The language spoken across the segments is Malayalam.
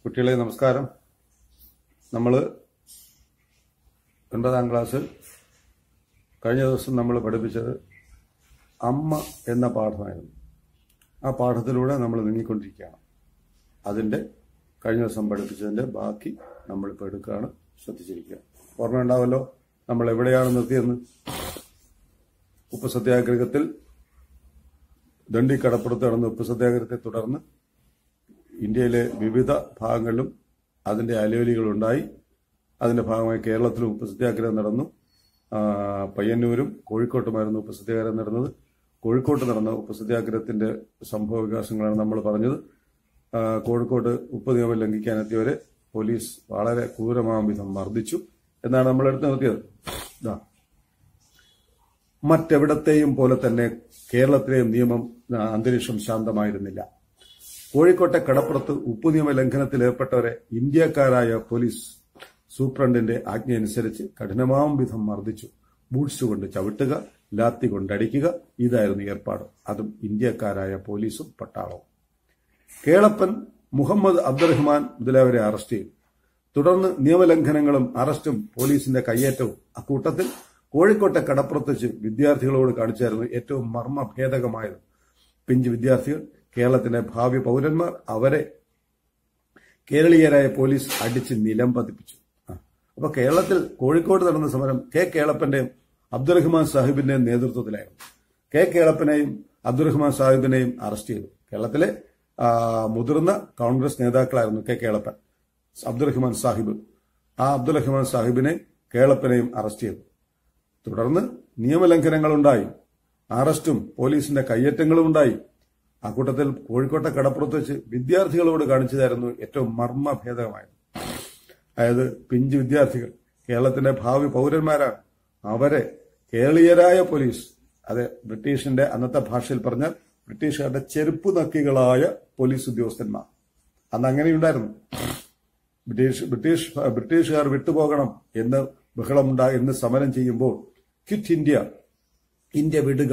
കുട്ടികളെ നമസ്കാരം നമ്മൾ ഒൻപതാം ക്ലാസ്സിൽ കഴിഞ്ഞ ദിവസം നമ്മൾ പഠിപ്പിച്ചത് അമ്മ എന്ന പാഠമായിരുന്നു ആ പാഠത്തിലൂടെ നമ്മൾ നീങ്ങിക്കൊണ്ടിരിക്കുകയാണ് അതിൻ്റെ കഴിഞ്ഞ ദിവസം പഠിപ്പിച്ചതിൻ്റെ ബാക്കി നമ്മളിപ്പോൾ എടുക്കുകയാണ് ശ്രദ്ധിച്ചിരിക്കുക ഓർമ്മയുണ്ടാവല്ലോ നമ്മൾ എവിടെയാണ് നിർത്തിയെന്ന് ഉപ്പ് സത്യാഗ്രഹത്തിൽ ദണ്ഡി കടപ്പുറത്ത് നടന്ന ഉപ്പ് സത്യാഗ്രഹത്തെ തുടർന്ന് ഇന്ത്യയിലെ വിവിധ ഭാഗങ്ങളിലും അതിന്റെ അലവലികളുണ്ടായി അതിന്റെ ഭാഗമായി കേരളത്തിലും ഉപ്പ് സത്യാഗ്രഹം നടന്നു ആ, പയ്യന്നൂരും കോഴിക്കോട്ടുമായിരുന്നു ഉപ്പ് സത്യാഗ്രഹം നടന്നത് കോഴിക്കോട്ട് നടന്ന ഉപ്പ് സത്യാഗ്രഹത്തിന്റെ സംഭവ വികാസങ്ങളാണ് നമ്മൾ പറഞ്ഞത് ആ, കോഴിക്കോട്ട് ഉപ്പ് നിയമം ലംഘിക്കാനെത്തിയവരെ പോലീസ് വളരെ ക്രൂരമാം വിധം മർദ്ദിച്ചു എന്നാണ് നമ്മൾ എടുത്തു നിർത്തിയത് ഇതാ മറ്റെവിടത്തെയും പോലെ തന്നെ കേരളത്തിലെയും നിയമം ആ, അന്തരീക്ഷം ശാന്തമായിരുന്നില്ല കോഴിക്കോട്ടെ കടപ്പുറത്ത് ഉപ്പു നിയമ ലംഘനത്തിൽ ഏർപ്പെട്ടവരെ ഇന്ത്യക്കാരായ പോലീസ് സൂപ്രണ്ടിന്റെ ആജ്ഞയനുസരിച്ച് കഠിനമാം വിധം മർദ്ദിച്ചു ബൂട്ട്സ് കൊണ്ട് ചവിട്ടുക ലാത്തി കൊണ്ടടിക്കുക ഇതായിരുന്നു ഏർപ്പാട് അതും ഇന്ത്യക്കാരായ പോലീസും പട്ടാളവും കേളപ്പൻ മുഹമ്മദ് അബ്ദുറഹ്മാൻ മുതലായവരെ അറസ്റ്റ് ചെയ്തു തുടർന്ന് നിയമലംഘനങ്ങളും അറസ്റ്റും പോലീസിന്റെ കയ്യേറ്റവും അക്കൂട്ടത്തിൽ കോഴിക്കോട്ടെ കടപ്പുറത്ത് വെച്ച് വിദ്യാർത്ഥികളോട് കാണിച്ചായിരുന്നു ഏറ്റവും മർമ്മഭേദകമായത് പിഞ്ച് വിദ്യാർത്ഥികൾ കേരളത്തിന്റെ ഭാവി പൗരന്മാർ അവരെ കേരളീയരായ പോലീസ് അടിച്ച് നിലം പതിപ്പിച്ചു ആ. അപ്പൊ കേരളത്തിൽ കോഴിക്കോട് നടന്ന സമരം കെ കേളപ്പന്റെയും അബ്ദുറഹ്മാൻ സാഹിബിന്റെയും നേതൃത്വത്തിലായിരുന്നു കെ കേളപ്പനെയും അബ്ദുറഹ്മാൻ സാഹിബിനെയും അറസ്റ്റ് ചെയ്തു കേരളത്തിലെ ആ, മുതിർന്ന കോൺഗ്രസ് നേതാക്കളായിരുന്നു കെ കേളപ്പൻ അബ്ദുറഹ്മാൻ സാഹിബ് ആ അബ്ദുറഹ്മാൻ സാഹിബിനെ കേളപ്പനെയും അറസ്റ്റ് ചെയ്തു തുടർന്ന് നിയമലംഘനങ്ങളുണ്ടായി അറസ്റ്റും പോലീസിന്റെ കയ്യേറ്റങ്ങളും ഉണ്ടായി അക്കൂട്ടത്തിൽ കോഴിക്കോട്ടെ കടപ്പുറത്ത് വെച്ച് വിദ്യാർത്ഥികളോട് കാണിച്ചതായിരുന്നു ഏറ്റവും മർമ്മഭേദമായത് അതായത് പിഞ്ച് വിദ്യാർത്ഥികൾ കേരളത്തിന്റെ ഭാവി പൗരന്മാരാണ് അവരെ കേരളീയരായ പോലീസ് അതെ ബ്രിട്ടീഷിന്റെ അന്നത്തെ ഭാഷയിൽ പറഞ്ഞാൽ ബ്രിട്ടീഷുകാരുടെ ചെരുപ്പ് നക്കികളായ പോലീസ് ഉദ്യോഗസ്ഥന്മാർ അന്ന് അങ്ങനെയുണ്ടായിരുന്നു ബ്രിട്ടീഷ് ബ്രിട്ടീഷ് ബ്രിട്ടീഷുകാർ വിട്ടുപോകണം എന്ന് ബഹളമുണ്ടാ എന്ന് സമരം ചെയ്യുമ്പോൾ ക്വിറ്റ് ഇന്ത്യ ഇന്ത്യ വിടുക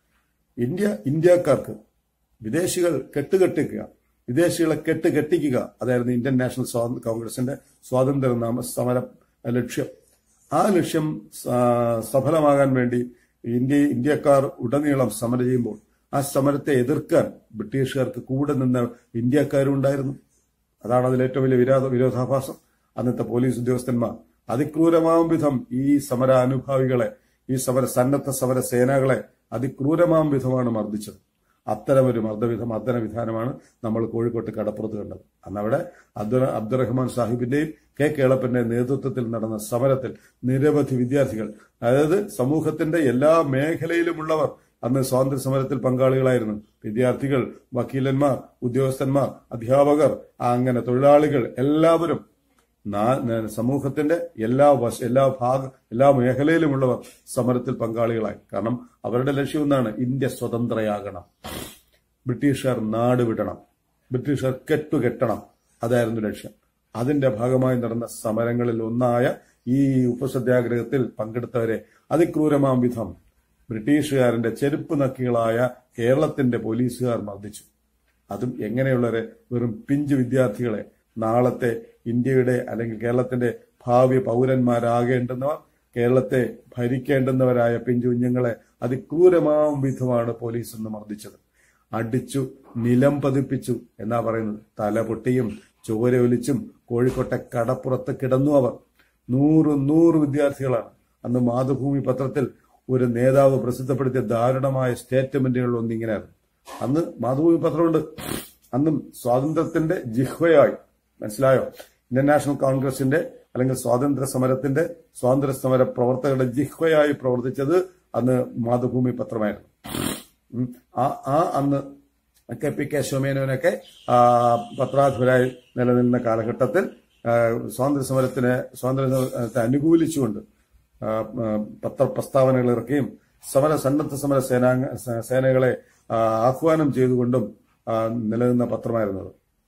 ഇന്ത്യ ഇന്ത്യക്കാർക്ക് വിദേശികൾ കെട്ടുകെട്ടിക്കുക വിദേശികളെ കെട്ടുകെട്ടിക്കുക അതായിരുന്നു ഇന്ത്യൻ നാഷണൽ സ്വാത- കോൺഗ്രസിന്റെ സ്വാതന്ത്ര്യ നാമ സമര ലക്ഷ്യം ആ ലക്ഷ്യം സ- സഫലമാകാൻ വേണ്ടി ഇന്ത്യ ഇന്ത്യക്കാർ ഉടനീളം സമരം ചെയ്യുമ്പോൾ ആ സമരത്തെ എതിർക്കാൻ ബ്രിട്ടീഷുകാർക്ക് കൂടെ നിന്ന ഇന്ത്യക്കാരും ഉണ്ടായിരുന്നു അതാണ് അതിൽ ഏറ്റവും വലിയ വിരോധ വിരോധാഭാസം അന്നത്തെ പോലീസ് ഉദ്യോഗസ്ഥന്മാർ അതിക്രൂരമാം വിധം ഈ സമരാനുഭാവികളെ ഈ സമര സന്നദ്ധ സമര സേനകളെ അതിക്രൂരമാം വിധമാണ് മർദ്ദിച്ചത് അത്തരമൊരു മർദ്ദവിധം മർദ്ദന വിധാനമാണ് നമ്മൾ കോഴിക്കോട്ട് കടപ്പുറത്ത് കണ്ടത് അന്ന് അവിടെ അബ്ദുറ അബ്ദുറഹ്മാൻ സാഹിബിന്റെയും കെ കേളപ്പന്റെയും നേതൃത്വത്തിൽ നടന്ന സമരത്തിൽ നിരവധി വിദ്യാർത്ഥികൾ അതായത് സമൂഹത്തിന്റെ എല്ലാ മേഖലയിലുമുള്ളവർ അന്ന് സ്വാതന്ത്ര്യ സമരത്തിൽ പങ്കാളികളായിരുന്നു വിദ്യാർത്ഥികൾ വക്കീലന്മാർ ഉദ്യോഗസ്ഥന്മാർ അധ്യാപകർ അങ്ങനെ തൊഴിലാളികൾ എല്ലാവരും നാ- ന- സമൂഹത്തിന്റെ എല്ലാ വശ എല്ലാ ഭാഗ എല്ലാ മേഖലയിലുമുള്ളവർ സമരത്തിൽ പങ്കാളികളായി കാരണം അവരുടെ ലക്ഷ്യം എന്താണ് ഇന്ത്യ സ്വതന്ത്രയാകണം ബ്രിട്ടീഷുകാർ നാട് വിടണം ബ്രിട്ടീഷുകാർ കെട്ടുകെട്ടണം അതായിരുന്നു ലക്ഷ്യം അതിന്റെ ഭാഗമായി നടന്ന സമരങ്ങളിൽ ഒന്നായ ഈ ഉപസത്യാഗ്രഹത്തിൽ പങ്കെടുത്തവരെ അതിക്രൂരമാം വിധം ബ്രിട്ടീഷുകാരന്റെ ചെരുപ്പ് നക്കികളായ കേരളത്തിന്റെ പോലീസുകാർ മർദ്ദിച്ചു അതും എങ്ങനെയുള്ളവരെ വെറും പിഞ്ചു വിദ്യാർത്ഥികളെ നാളത്തെ ഇന്ത്യയുടെ അല്ലെങ്കിൽ കേരളത്തിന്റെ ഭാവി പൗരന്മാരാകേണ്ടുന്നവർ കേരളത്തെ ഭരിക്കേണ്ടുന്നവരായ പിഞ്ചു കുഞ്ഞുങ്ങളെ അതിക്രൂരമാം വിധമാണ് പോലീസ് ഇന്ന് മർദ്ദിച്ചത് അടിച്ചു നിലം പതിപ്പിച്ചു എന്നാ പറയുന്നത് തല പൊട്ടിയും ചോര ഒലിച്ചും കോഴിക്കോട്ടെ കടപ്പുറത്ത് കിടന്നു അവർ നൂറ് നൂറ് വിദ്യാർത്ഥികളാണ് അന്ന് മാതൃഭൂമി പത്രത്തിൽ ഒരു നേതാവ് പ്രസിദ്ധപ്പെടുത്തിയ ദാരുണമായ സ്റ്റേറ്റ്മെന്റുകൾ ഒന്നിങ്ങനെയായിരുന്നു അന്ന് മാതൃഭൂമി പത്രമുണ്ട് അന്നും സ്വാതന്ത്ര്യത്തിന്റെ ജിഹ്വയായി മനസ്സിലായോ ഇന്ത്യൻ നാഷണൽ കോൺഗ്രസിന്റെ അല്ലെങ്കിൽ സ്വാതന്ത്ര്യ സമരത്തിന്റെ സ്വാതന്ത്ര്യ സമര പ്രവർത്തകരുടെ ജിഹ്വയായി പ്രവർത്തിച്ചത് അന്ന് മാതൃഭൂമി പത്രമായിരുന്നു ഉം. ആ ആ അന്ന് കെ പി കെ ശോമേനോനൊക്കെ ആ, പത്രാധിപരായി നിലനിന്ന കാലഘട്ടത്തിൽ ആ, സ്വാതന്ത്ര്യ സമരത്തിന് സ്വാതന്ത്ര്യ സമരത്തെ അനുകൂലിച്ചുകൊണ്ട് ആ, ആ, പത്ര പ്രസ്താവനകൾ ഇറക്കുകയും സമര സന്നദ്ധ സമര സേനാംഗ സേ- സേനകളെ ആ, ആഹ്വാനം ചെയ്തുകൊണ്ടും ആ, നിലനിന്ന പത്രമായിരുന്നത്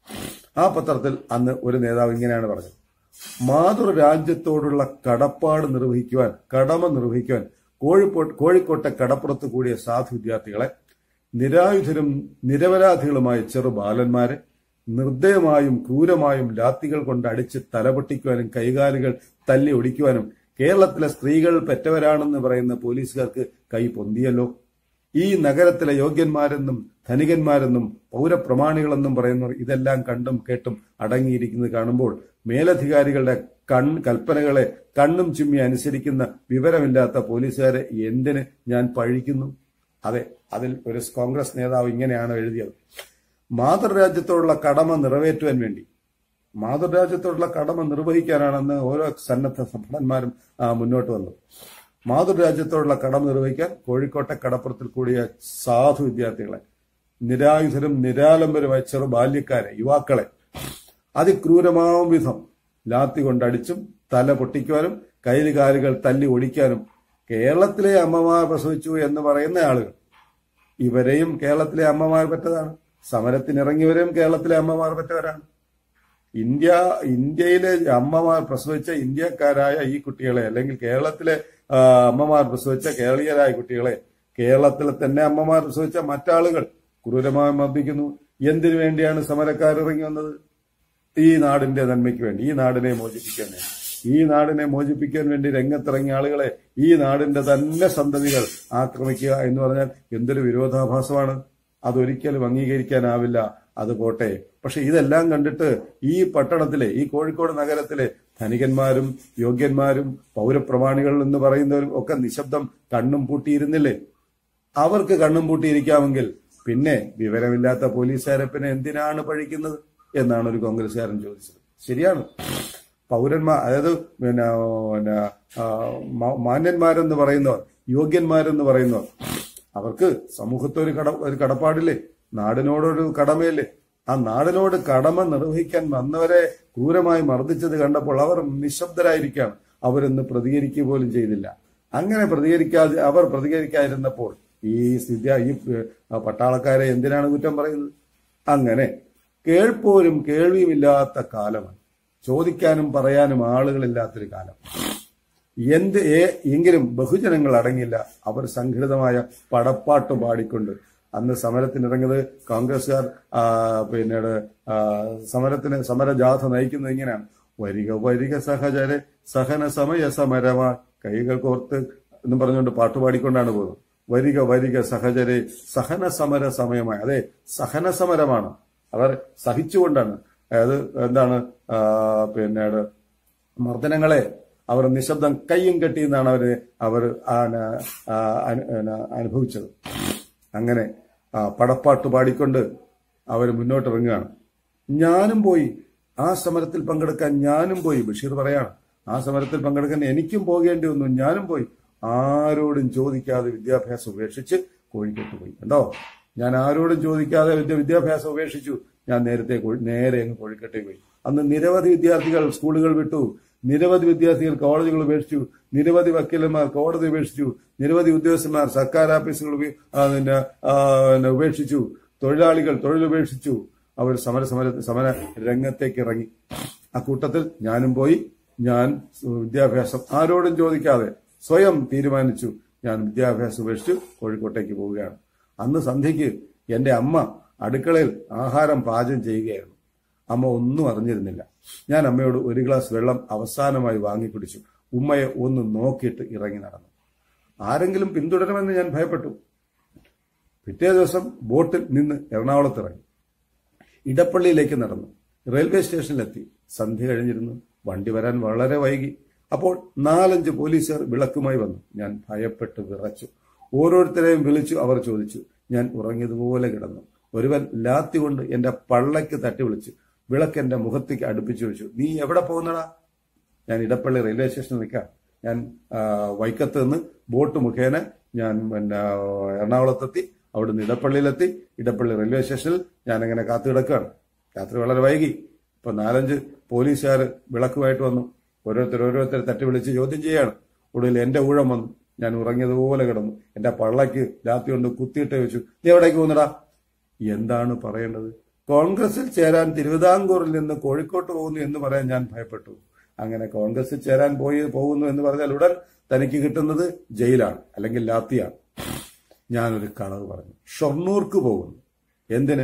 ആ പത്രത്തിൽ അന്ന് ഒരു നേതാവ് ഇങ്ങനെയാണ് പറഞ്ഞത് മാതൃരാജ്യത്തോടുള്ള കടപ്പാട് നിർവഹിക്കുവാൻ കടമ നിർവഹിക്കുവാൻ കോഴിക്കോ കോഴിക്കോട്ടെ കടപ്പുറത്ത് കൂടിയ സാധു വിദ്യാർത്ഥികളെ നിരായുധരും നിരപരാധികളുമായ ചെറു ബാലന്മാരെ നിർദ്ദയമായും ക്രൂരമായും ലാത്തികൾ കൊണ്ട് അടിച്ച് തലപൊട്ടിക്കുവാനും കൈകാലുകൾ തല്ലി ഒടിക്കുവാനും കേരളത്തിലെ സ്ത്രീകൾ പെറ്റവരാണെന്ന് പറയുന്ന പോലീസുകാർക്ക് കൈ പൊന്തിയല്ലോ ഈ നഗരത്തിലെ യോഗ്യന്മാരെന്നും ധനികന്മാരെന്നും പൗരപ്രമാണികളെന്നും പറയുന്നവർ ഇതെല്ലാം കണ്ടും കേട്ടും അടങ്ങിയിരിക്കുന്നത് കാണുമ്പോൾ മേലധികാരികളുടെ കൺ കൽപ്പനകളെ കണ്ണും ചുമ്മി അനുസരിക്കുന്ന വിവരമില്ലാത്ത പോലീസുകാരെ എന്തിന് ഞാൻ പഴിക്കുന്നു അതെ അതിൽ ഒരു കോൺഗ്രസ് നേതാവ് ഇങ്ങനെയാണ് എഴുതിയത് മാതൃരാജ്യത്തോടുള്ള കടമ നിറവേറ്റുവാൻ വേണ്ടി മാതൃരാജ്യത്തോടുള്ള കടമ നിർവഹിക്കാനാണെന്ന് ഓരോ സന്നദ്ധ ഭടന്മാരും ആ, മുന്നോട്ട് വന്നത് മാതൃരാജ്യത്തോടുള്ള കടമ നിർവഹിക്കാൻ കോഴിക്കോട്ടെ കടപ്പുറത്തിൽ കൂടിയ സാധു വിദ്യാർത്ഥികളെ നിരായുധരും നിരാലംബരുമായ ചെറു ബാല്യക്കാരെ യുവാക്കളെ അതിക്രൂരമാവും വിധം ലാത്തി കൊണ്ടടിച്ചും തല പൊട്ടിക്കുവാനും കയ്യിൽ കാലുകൾ തല്ലി ഒടിക്കാനും കേരളത്തിലെ അമ്മമാർ പ്രസവിച്ചു എന്ന് പറയുന്ന ആളുകൾ ഇവരെയും കേരളത്തിലെ അമ്മമാർ പറ്റതാണ് സമരത്തിനിറങ്ങിയവരെയും കേരളത്തിലെ അമ്മമാർ പറ്റവരാണ് ഇന്ത്യ ഇന്ത്യയിലെ അമ്മമാർ പ്രസവിച്ച ഇന്ത്യക്കാരായ ഈ കുട്ടികളെ അല്ലെങ്കിൽ കേരളത്തിലെ ആ, അമ്മമാർ പ്രസവിച്ച കേരളീയരായ കുട്ടികളെ കേരളത്തിലെ തന്നെ അമ്മമാർ പ്രസവിച്ച മറ്റാളുകൾ ക്രൂരമായി മർദ്ദിക്കുന്നു എന്തിനു വേണ്ടിയാണ് സമരക്കാർ ഇറങ്ങി വന്നത് ഈ നാടിന്റെ നന്മയ്ക്ക് വേണ്ടി ഈ നാടിനെ മോചിപ്പിക്കാൻ വേണ്ടി ഈ നാടിനെ മോചിപ്പിക്കാൻ വേണ്ടി രംഗത്തിറങ്ങിയ ആളുകളെ ഈ നാടിന്റെ തന്നെ സന്തതികൾ ആക്രമിക്കുക എന്ന് പറഞ്ഞാൽ എന്തൊരു വിരോധാഭാസമാണ് അതൊരിക്കലും അംഗീകരിക്കാനാവില്ല അത് പോട്ടെ പക്ഷെ ഇതെല്ലാം കണ്ടിട്ട് ഈ പട്ടണത്തിലെ ഈ കോഴിക്കോട് നഗരത്തിലെ ധനികന്മാരും യോഗ്യന്മാരും പൗരപ്രമാണികൾ എന്ന് പറയുന്നവരും ഒക്കെ നിശബ്ദം കണ്ണും പൂട്ടിയിരുന്നില്ലേ അവർക്ക് കണ്ണും പൂട്ടിയിരിക്കാമെങ്കിൽ പിന്നെ വിവരമില്ലാത്ത പോലീസുകാരെ പിന്നെ എന്തിനാണ് പഴിക്കുന്നത് എന്നാണ് ഒരു കോൺഗ്രസ്സുകാരൻ ചോദിച്ചത് ശരിയാണ് പൗരന്മാർ അതായത് പിന്നെ പിന്നെ ആ, മാ- മാന്യന്മാരെന്ന് പറയുന്നവർ യോഗ്യന്മാരെന്ന് പറയുന്നവർ അവർക്ക് സമൂഹത്തെ ഒരു കട ഒരു കടപ്പാടില്ലേ നാടിനോടൊരു കടമയില്ലേ ആ നാടിനോട് കടമ നിർവഹിക്കാൻ വന്നവരെ ക്രൂരമായി മർദ്ദിച്ചത് കണ്ടപ്പോൾ അവർ നിശബ്ദരായിരിക്കുകയാണ് അവരൊന്ന് പ്രതികരിക്കുക പോലും ചെയ്തില്ല അങ്ങനെ പ്രതികരിക്കാതെ അവർ പ്രതികരിക്കാതിരുന്നപ്പോൾ ഈ സ്ഥിതി ഈ ഏഹ്, പട്ടാളക്കാരെ എന്തിനാണ് കുറ്റം പറയുന്നത് അങ്ങനെ കേൾപ്പോരും കേൾവിയുമില്ലാത്ത കാലമാണ് ചോദിക്കാനും പറയാനും ആളുകളില്ലാത്തൊരു കാലം എന്ത് ഏ- എങ്കിലും ബഹുജനങ്ങൾ അടങ്ങില്ല അവർ സംഘടിതമായ പടപ്പാട്ട് പാടിക്കൊണ്ട് അന്ന് സമരത്തിനിറങ്ങിയത് കോൺഗ്രസ്സുകാർ ആ, പിന്നീട് ആ, സമരത്തിന് സമരജാഥ നയിക്കുന്നത് ഇങ്ങനെയാണ് വരിക വരിക സഹചരെ സഹന സമയ സമരമാ കൈകൾ കോർത്ത് എന്നും പറഞ്ഞുകൊണ്ട് പാട്ട് പാടിക്കൊണ്ടാണ് പോകുന്നത് വരിക വരിക സഹചരെ സഹന സമര സമയമായി അതെ സഹന സമരമാണ് അവർ സഹിച്ചുകൊണ്ടാണ് അതായത് എന്താണ് ആ, പിന്നീട് മർദ്ദനങ്ങളെ അവർ നിശബ്ദം കയ്യും കെട്ടി എന്നാണ് അവര് അവർ ആന- ആ, അനു- പിന്നെ അനുഭവിച്ചത് അങ്ങനെ ആ, പടപ്പാട്ട് പാടിക്കൊണ്ട് അവർ മുന്നോട്ടിറങ്ങുകയാണ് ഞാനും പോയി ആ സമരത്തിൽ പങ്കെടുക്കാൻ ഞാനും പോയി ബഷീർ പറയാണ് ആ സമരത്തിൽ പങ്കെടുക്കാൻ എനിക്കും പോകേണ്ടി വന്നു ഞാനും പോയി ആരോടും ചോദിക്കാതെ വിദ്യാഭ്യാസം ഉപേക്ഷിച്ച് കോഴിക്കോട്ട് പോയി കണ്ടോ ഞാൻ ആരോടും ചോദിക്കാതെ വിദ്യ വിദ്യാഭ്യാസം ഉപേക്ഷിച്ചു ഞാൻ നേരത്തെ കോഴി- നേരെ അങ്ങ് കോഴിക്കോട്ടേക്ക് പോയി അന്ന് നിരവധി വിദ്യാർത്ഥികൾ സ്കൂളുകൾ വിട്ടു നിരവധി വിദ്യാർത്ഥികൾ കോളേജുകൾ ഉപേക്ഷിച്ചു നിരവധി വക്കീലന്മാർ കോടതി ഉപേക്ഷിച്ചു നിരവധി ഉദ്യോഗസ്ഥന്മാർ സർക്കാർ ഓഫീസുകൾ ഉപേ- ആ, പിന്നെ, ആ, പിന്നെ ഉപേക്ഷിച്ചു തൊഴിലാളികൾ തൊഴിൽ ഉപേക്ഷിച്ചു അവർ സമര സമര സമര രംഗത്തേക്ക് ഇറങ്ങി ആ കൂട്ടത്തിൽ ഞാനും പോയി ഞാൻ വിദ്യാഭ്യാസം ആരോടും ചോദിക്കാതെ സ്വയം തീരുമാനിച്ചു ഞാൻ വിദ്യാഭ്യാസം ഉപേക്ഷിച്ചു കോഴിക്കോട്ടേക്ക് പോവുകയാണ് അന്ന് സന്ധ്യയ്ക്ക് എന്റെ അമ്മ അടുക്കളയിൽ ആഹാരം പാചകം ചെയ്യുകയായിരുന്നു അമ്മ ഒന്നും അറിഞ്ഞിരുന്നില്ല ഞാൻ അമ്മയോട് ഒരു ഗ്ലാസ് വെള്ളം അവസാനമായി വാങ്ങിക്കുടിച്ചു ഉമ്മയെ ഒന്ന് നോക്കിയിട്ട് ഇറങ്ങി നടന്നു ആരെങ്കിലും പിന്തുടരുമെന്ന് ഞാൻ ഭയപ്പെട്ടു പിറ്റേ ദിവസം ബോട്ടിൽ നിന്ന് എറണാകുളത്ത് ഇറങ്ങി ഇടപ്പള്ളിയിലേക്ക് നടന്നു റെയിൽവേ സ്റ്റേഷനിലെത്തി സന്ധ്യ കഴിഞ്ഞിരുന്നു വണ്ടി വരാൻ വളരെ വൈകി അപ്പോൾ നാലഞ്ച് പോലീസുകാർ വിളക്കുമായി വന്നു ഞാൻ ഭയപ്പെട്ട് വിറച്ചു ഓരോരുത്തരെയും വിളിച്ചു അവർ ചോദിച്ചു ഞാൻ ഉറങ്ങിയതുപോലെ കിടന്നു ഒരുവൻ ലാത്തി കൊണ്ട് എന്റെ പള്ളയ്ക്ക് തട്ടി വിളിച്ചു വിളക്ക് എന്റെ മുഖത്തേക്ക് അടുപ്പിച്ചു വെച്ചു നീ എവിടെ പോകുന്നടാ ഞാൻ ഇടപ്പള്ളി റെയിൽവേ സ്റ്റേഷനിൽ നിൽക്കാം ഞാൻ ആ, വൈക്കത്ത് നിന്ന് ബോട്ട് മുഖേന ഞാൻ പിന്നെ എറണാകുളത്തെത്തി അവിടുന്ന് ഇടപ്പള്ളിയിലെത്തി ഇടപ്പള്ളി റെയിൽവേ സ്റ്റേഷനിൽ ഞാൻ അങ്ങനെ കാത്തു കിടക്കുകയാണ് രാത്രി വളരെ വൈകി ഇപ്പൊ നാലഞ്ച് പോലീസുകാർ വിളക്കുമായിട്ട് വന്നു ഓരോരുത്തർ ഓരോരുത്തർ തട്ടി വിളിച്ച് ചോദ്യം ചെയ്യാണ് ഒടുവിൽ എന്റെ ഊഴം വന്നു ഞാൻ ഉറങ്ങിയതുപോലെ കിടന്നു എന്റെ പള്ളയ്ക്ക് രാത്രി കൊണ്ട് കുത്തിയിട്ട് വെച്ചു നീ എവിടേക്ക് പോകുന്നടാ എന്താണ് പറയേണ്ടത് കോൺഗ്രസിൽ ചേരാൻ തിരുവിതാംകൂറിൽ നിന്ന് കോഴിക്കോട്ട് പോകുന്നു എന്ന് പറയാൻ ഞാൻ ഭയപ്പെട്ടു അങ്ങനെ കോൺഗ്രസിൽ ചേരാൻ പോയി പോകുന്നു എന്ന് പറഞ്ഞാൽ ഉടൻ തനിക്ക് കിട്ടുന്നത് ജയിലാണ് അല്ലെങ്കിൽ ലാത്തിയാണ് ഞാനൊരു കളവ് പറഞ്ഞു ഷൊർണൂർക്ക് പോകുന്നു എന്തിന്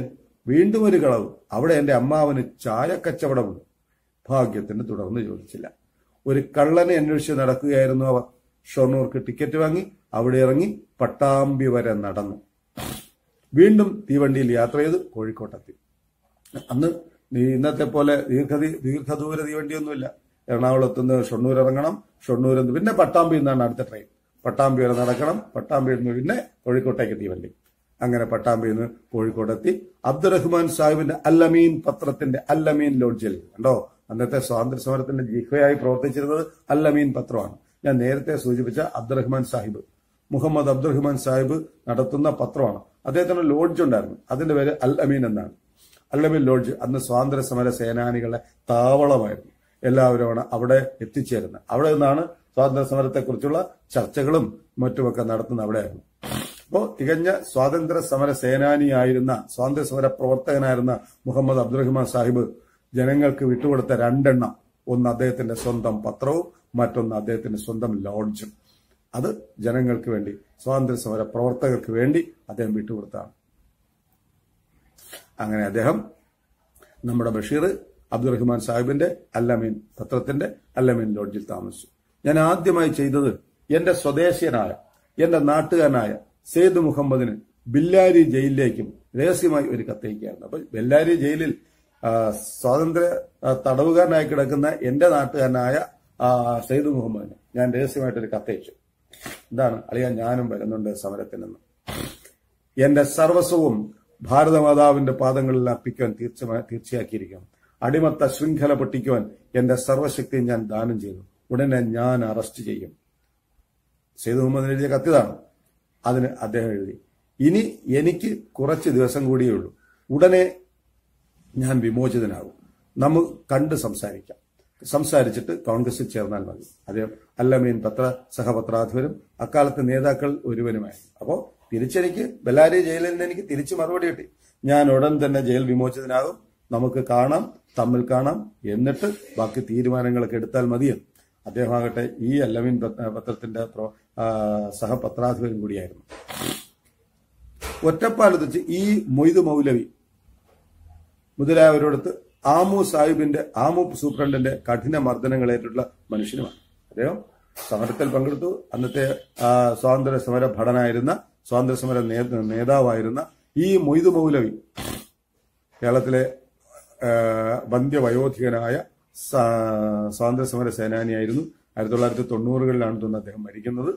വീണ്ടും ഒരു കളവ് അവിടെ എന്റെ അമ്മാവന് ചായ കച്ചവടമുണ്ട് ഭാഗ്യത്തിന് തുടർന്ന് ചോദിച്ചില്ല ഒരു കള്ളനെ അന്വേഷിച്ച് നടക്കുകയായിരുന്നു അവർ ഷൊർണൂർക്ക് ടിക്കറ്റ് വാങ്ങി അവിടെ ഇറങ്ങി പട്ടാമ്പി വരെ നടന്നു വീണ്ടും തീവണ്ടിയിൽ യാത്ര ചെയ്ത് കോഴിക്കോട്ടെത്തി അന്ന് നീ ഇന്നത്തെ പോലെ ദീർഘ ദീർഘദൂര തീവണ്ടിയൊന്നുമില്ല എറണാകുളത്ത് നിന്ന് ഷൊർണൂർ ഇറങ്ങണം ഷൊർണൂർ നിന്ന് പിന്നെ പട്ടാമ്പി നിന്നാണ് അടുത്ത ട്രെയിൻ പട്ടാമ്പി വരെ നടക്കണം പട്ടാമ്പിയിൽ നിന്ന് പിന്നെ കോഴിക്കോട്ടേക്ക് തീവണ്ടി അങ്ങനെ പട്ടാമ്പിയിൽ നിന്ന് കോഴിക്കോടെത്തി അബ്ദുറഹ്മാൻ സാഹിബിന്റെ അല്ലമീൻ പത്രത്തിന്റെ അല്ലമീൻ ലോഡ്ജിൽ കണ്ടോ അന്നത്തെ സ്വാതന്ത്ര്യ സമരത്തിന്റെ ജിഹ്വയായി പ്രവർത്തിച്ചിരുന്നത് അല്ലമീൻ പത്രമാണ് ഞാൻ നേരത്തെ സൂചിപ്പിച്ച അബ്ദുറഹ്മാൻ സാഹിബ് മുഹമ്മദ് അബ്ദുറഹ്മാൻ സാഹിബ് നടത്തുന്ന പത്രമാണ് അദ്ദേഹത്തിന് ലോഡ്ജ് ഉണ്ടായിരുന്നു അതിന്റെ പേര് അൽ അമീൻ എന്നാണ് അൽ അമീൻ ലോഡ്ജ് അന്ന് സ്വാതന്ത്ര്യ സമര സേനാനികളുടെ താവളമായിരുന്നു എല്ലാവരും അവിടെ എത്തിച്ചേരുന്നത് അവിടെ നിന്നാണ് സ്വാതന്ത്ര്യ സമരത്തെക്കുറിച്ചുള്ള ചർച്ചകളും മറ്റുമൊക്കെ നടത്തുന്നത് അവിടെയായിരുന്നു അപ്പോൾ തികഞ്ഞ സ്വാതന്ത്ര്യ സമര സേനാനിയായിരുന്ന സ്വാതന്ത്ര്യ സമര പ്രവർത്തകനായിരുന്ന മുഹമ്മദ് അബ്ദുറഹ്മാൻ സാഹിബ് ജനങ്ങൾക്ക് വിട്ടുകൊടുത്ത രണ്ടെണ്ണം ഒന്ന് അദ്ദേഹത്തിന്റെ സ്വന്തം പത്രവും മറ്റൊന്ന് അദ്ദേഹത്തിന്റെ സ്വന്തം ലോഡ്ജും അത് ജനങ്ങൾക്ക് വേണ്ടി സ്വാതന്ത്ര്യ സമര പ്രവർത്തകർക്ക് വേണ്ടി അദ്ദേഹം വിട്ടുകൊടുത്താണ് അങ്ങനെ അദ്ദേഹം നമ്മുടെ ബഷീർ അബ്ദുറഹ്മാൻ സാഹിബിന്റെ അല്ലമീൻ പത്രത്തിന്റെ അല്ലമീൻ ലോഡ്ജിൽ താമസിച്ചു ഞാൻ ആദ്യമായി ചെയ്തത് എന്റെ സ്വദേശീയനായ എന്റെ നാട്ടുകാരനായ സെയ്ദ് മുഹമ്മദിന് ബില്ലാരി ജയിലിലേക്കും രഹസ്യമായി ഒരു കത്തയക്കുകയായിരുന്നു അപ്പൊ ബെല്ലാരി ജയിലിൽ ആ, സ്വാതന്ത്ര്യ ആ, തടവുകാരനായി കിടക്കുന്ന എന്റെ നാട്ടുകാരനായ ആ, സെയ്ദ് മുഹമ്മദിന് ഞാൻ രഹസ്യമായിട്ടൊരു കത്തയച്ചു എന്താണ് അളിയ ഞാനും വരുന്നുണ്ട് സമരത്തിനെന്ന് എന്റെ സർവസ്വവും ഭാരതമാതാവിന്റെ പാദങ്ങളിൽ അർപ്പിക്കുവാൻ തീർച്ചയാ തീർച്ചയാക്കിയിരിക്കണം അടിമത്ത ശൃംഖല പൊട്ടിക്കുവാൻ എന്റെ സർവശക്തിയും ഞാൻ ദാനം ചെയ്തു ഉടനെ ഞാൻ അറസ്റ്റ് ചെയ്യും സെയ്ദ് മുഹമ്മദിന് എഴുതിയ കത്തിതാണ് അതിന് അദ്ദേഹം എഴുതി ഇനി എനിക്ക് കുറച്ച് ദിവസം കൂടിയേ ഉള്ളൂ ഉടനെ ഞാൻ വിമോചിതനാകും നമുക്ക് കണ്ട് സംസാരിക്കാം സംസാരിച്ചിട്ട് കോൺഗ്രസിൽ ചേർന്നാൽ മതി അദ്ദേഹം അല്ലമീൻ പത്ര സഹപത്രാധിപരും അക്കാലത്തെ നേതാക്കൾ ഒരുവനുമായിരുന്നു അപ്പോ തിരിച്ചെനിക്ക് ബെല്ലാരി ജയിലിൽ നിന്ന് എനിക്ക് തിരിച്ചു മറുപടി കിട്ടി ഞാൻ ഉടൻ തന്നെ ജയിൽ വിമോചിതനാകും നമുക്ക് കാണാം തമ്മിൽ കാണാം എന്നിട്ട് ബാക്കി തീരുമാനങ്ങളൊക്കെ എടുത്താൽ മതിയെന്ന് അദ്ദേഹമാകട്ടെ ഈ അല്ലമീൻ പത്ര- പത്രത്തിന്റെ പ്രോ- ആ, സഹപത്രാധിപരും കൂടിയായിരുന്നു ഒറ്റപ്പാലത്ത് വെച്ച് ഈ മൊയ്ത് മൗലവി മുതലായവരോടത്ത് ആമു സാഹിബിന്റെ ആമു സൂപ്രണ്ടിന്റെ കഠിന മർദ്ദനങ്ങളേറ്റുള്ള മനുഷ്യനുമാണ് അദ്ദേഹം സമരത്തിൽ പങ്കെടുത്തു അന്നത്തെ ആ, സ്വാതന്ത്ര്യ സമര ഭടനായിരുന്ന സ്വാതന്ത്ര്യ സമര നേ- നേതാവായിരുന്ന ഈ മൊയ്ത് മൗലവി കേരളത്തിലെ ആ, വന്ധ്യവയോധികനായ സ- സ്വാതന്ത്ര്യ സമര സേനാനിയായിരുന്നു ആയിരത്തി തൊള്ളായിരത്തി തൊണ്ണൂറുകളിലാണ് തോന്നുന്നു അദ്ദേഹം മരിക്കുന്നത്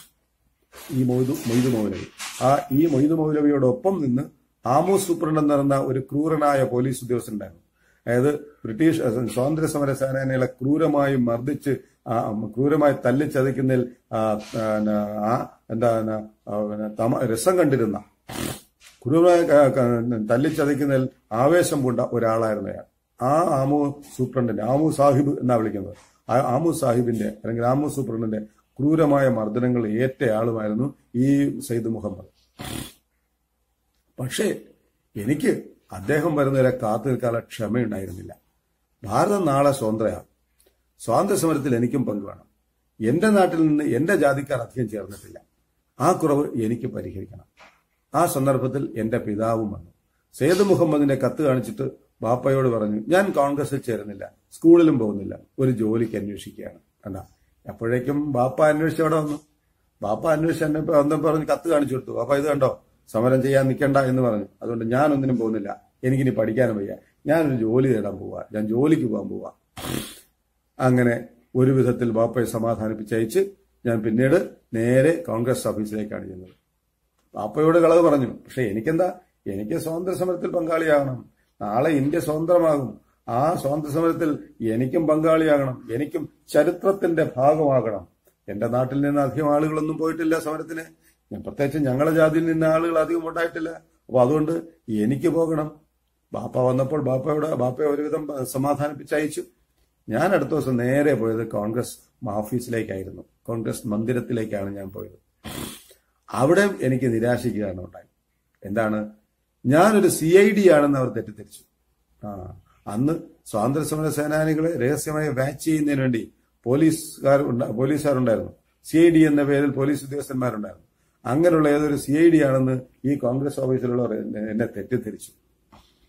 ഈ മൊയ്തു മൊയ്തു മൗലവി ആ ഈ മൊയ്തു മൗലവിയോടൊപ്പം നിന്ന് ആമോ സൂപ്രണ്ട് എന്ന് പറയുന്ന ഒരു ക്രൂരനായ പോലീസ് ഉദ്യോഗസ്ഥൻ ഉണ്ടായിരുന്നു അതായത് ബ്രിട്ടീഷ് അഹ് സ്വാതന്ത്ര്യ സമര സേനാനികളെ ക്രൂരമായി മർദ്ദിച്ച് ആ, ക്രൂരമായി തല്ലിച്ചതയ്ക്കുന്നതിൽ ആ, പിന്നെ, ആ എന്താ ആ, പിന്നെ, തമ- രസം കണ്ടിരുന്ന ക്രൂരമായി ക- ക- തല്ലിച്ചതയ്ക്കുന്നതിൽ ആവേശം പൂണ്ട ഒരാളായിരുന്നു അയാൾ ആ ആമു സൂപ്രണ്ടിന്റെ ആമു സാഹിബ് എന്നാ വിളിക്കുന്നത് ആ ആമു സാഹിബിന്റെ അല്ലെങ്കിൽ ആമു സൂപ്രണ്ടിന്റെ ക്രൂരമായ മർദ്ദനങ്ങൾ ഏറ്റയാളുമായിരുന്നു ഈ സയ്യിദ് മുഹമ്മദ് പക്ഷേ എനിക്ക് അദ്ദേഹം വരുന്നവരെ കാത്തു നിൽക്കാനുള്ള ക്ഷമയുണ്ടായിരുന്നില്ല ഭാരതം നാളെ സ്വതന്ത്രയാണ് സ്വാതന്ത്ര്യ സമരത്തിൽ എനിക്കും പങ്കുവേണം എന്റെ നാട്ടിൽ നിന്ന് എന്റെ ജാതിക്കാർ അധികം ചേർന്നിട്ടില്ല ആ കുറവ് എനിക്ക് പരിഹരിക്കണം ആ സന്ദർഭത്തിൽ എന്റെ പിതാവും വന്നു സെയ്ദ് മുഹമ്മദിന്റെ കത്ത് കാണിച്ചിട്ട് ബാപ്പയോട് പറഞ്ഞു ഞാൻ കോൺഗ്രസിൽ ചേരുന്നില്ല സ്കൂളിലും പോകുന്നില്ല ഒരു ജോലിക്ക് അന്വേഷിക്കുകയാണ് കണ്ട അപ്പോഴേക്കും ബാപ്പ അന്വേഷിച്ച് അവിടെ വന്നു ബാപ്പ അന്വേഷിച്ച് എന്നെ ഇപ്പൊ വന്ന് പറഞ്ഞ് കത്ത് കാണിച്ചു കൊടുത്തു ബാപ്പ ഇത് കണ്ടോ സമരം ചെയ്യാൻ നിൽക്കണ്ട എന്ന് പറഞ്ഞു അതുകൊണ്ട് ഞാൻ ഒന്നിനും പോകുന്നില്ല എനിക്കിനി പഠിക്കാനും വയ്യ ഞാനൊരു ജോലി തേടാൻ പോവാ ഞാൻ ജോലിക്ക് പോകാൻ പോവാ അങ്ങനെ ഒരു വിധത്തിൽ ബാപ്പയെ സമാധാനിപ്പിച്ചയച്ച് ഞാൻ പിന്നീട് നേരെ കോൺഗ്രസ് ഓഫീസിലേക്കാണ് ചെന്നത് ബാപ്പയോട് കളവ് പറഞ്ഞു പക്ഷെ എനിക്കെന്താ എനിക്ക് സ്വാതന്ത്ര്യ സമരത്തിൽ പങ്കാളിയാകണം നാളെ ഇന്ത്യ സ്വതന്ത്രമാകും ആ സ്വാതന്ത്ര്യ സമരത്തിൽ എനിക്കും പങ്കാളിയാകണം എനിക്കും ചരിത്രത്തിന്റെ ഭാഗമാകണം എന്റെ നാട്ടിൽ നിന്ന് അധികം ആളുകളൊന്നും പോയിട്ടില്ല സമരത്തിന് ഞാൻ പ്രത്യേകിച്ച് ഞങ്ങളുടെ ജാതിയിൽ നിന്ന് ആളുകൾ അധികം ഉണ്ടായിട്ടില്ല അപ്പൊ അതുകൊണ്ട് എനിക്ക് പോകണം ബാപ്പ വന്നപ്പോൾ ബാപ്പയോട് ബാപ്പയെ ഒരുവിധം സമാധാനിപ്പിച്ചയച്ചു ഞാൻ അടുത്ത ദിവസം നേരെ പോയത് കോൺഗ്രസ് ഓഫീസിലേക്കായിരുന്നു കോൺഗ്രസ് മന്ദിരത്തിലേക്കാണ് ഞാൻ പോയത് അവിടെ എനിക്ക് നിരാശിക്കുകയാണ് ഉണ്ടായി എന്താണ് ഞാനൊരു സി ഐ ഡി ആണെന്ന് അവർ തെറ്റിദ്ധരിച്ചു ആ അന്ന് സ്വാതന്ത്ര്യ സമര സേനാനികളെ രഹസ്യമായി വാച്ച് ചെയ്യുന്നതിന് വേണ്ടി പോലീസുകാർ ഉണ്ട- പോലീസുകാരുണ്ടായിരുന്നു സി ഐ ഡി എന്ന പേരിൽ പോലീസ് ഉദ്യോഗസ്ഥന്മാരുണ്ടായിരുന്നു അങ്ങനെയുള്ള ഏതൊരു സി ഐ ഡി ആണെന്ന് ഈ കോൺഗ്രസ് ഓഫീസിലുള്ളവർ എന്നെ- എന്നെ തെറ്റിദ്ധരിച്ചു